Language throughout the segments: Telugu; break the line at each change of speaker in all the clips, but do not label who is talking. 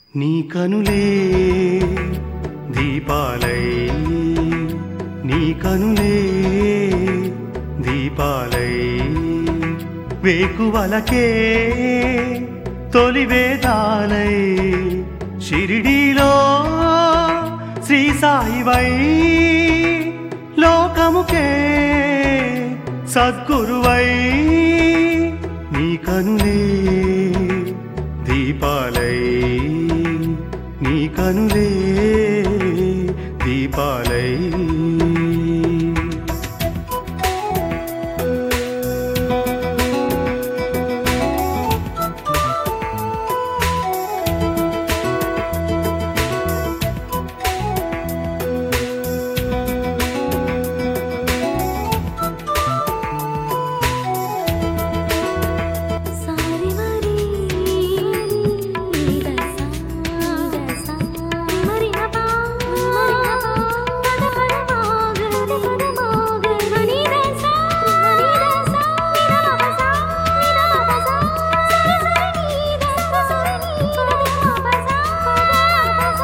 నీ కనులే దీపాలై నీ కనులే దీపాలై వేకువలకే తొలి వేదాలై షిరిడీలో శ్రీ సాయివై లోకముకే సద్గురువై నీ కనులే దీపాలై నీ కనులే దీపాలై
సారి మరి నిదస నిదస మరి నపా మరి నపా పద పద మాగ పద మాగ నిదస నిదస నిదమపస నిదమపస సరి సరి నిదస సరి నిదమపస పదమపస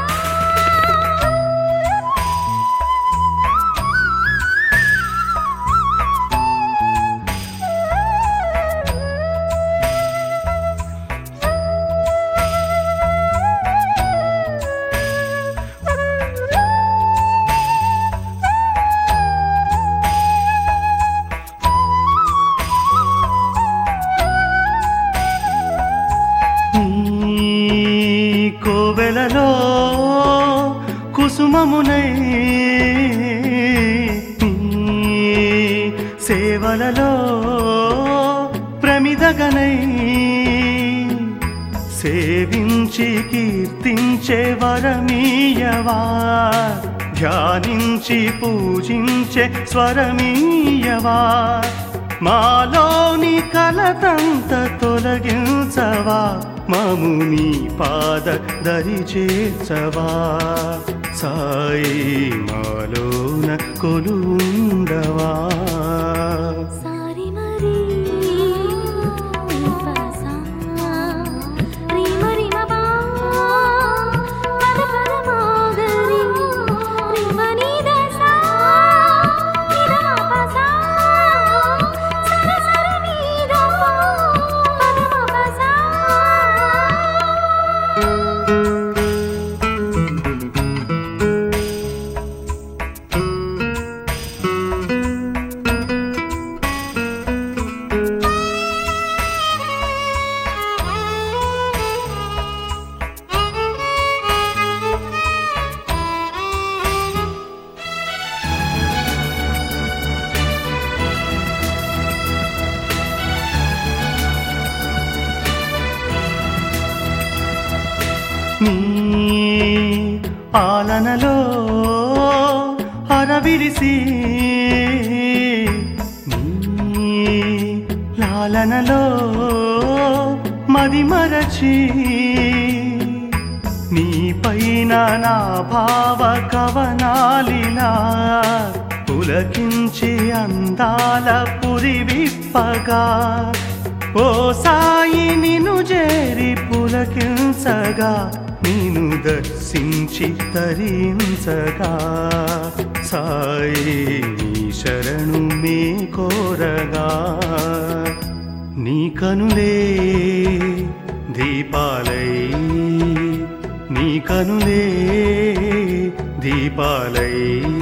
నీ కోవెలలో కుసుమమునై నీ సేవలలో ప్రమిదగనై సేవించి కీర్తించే వరమీయవా ధ్యానించి పూజించే స్వరమీయవా మాలోని కలతంత తొలగించవా మము నీ పాద దరి చేర్చవా సాయి మాలోన కొలుండవా
సారి మరి నిపస రి మరి మపా పద పద మాగరి రి మని దస నిదమపస సరి సరి నిదప పదమపస
నీ పాలనలో హరవిరిసి నీ లాలనలో మదిమరచి నీ పైన నా భావ కవనాలిలా పులకించి అందాల పురి విప్పగా ఓ సాయి నిన్ను చేరి పులకించగా నిన్ను దర్శించి తరించగా సాయి నీ శరణు మే కోరగా నీ కనులే దీపాలై నీ కనులే దీపాలై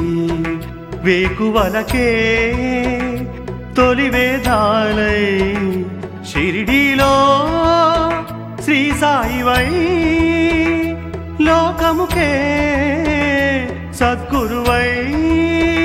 వేకువలకే తొలి వేదాలై షిరిడీలో శ్రీ సాయివై లోకముకే సద్గురువై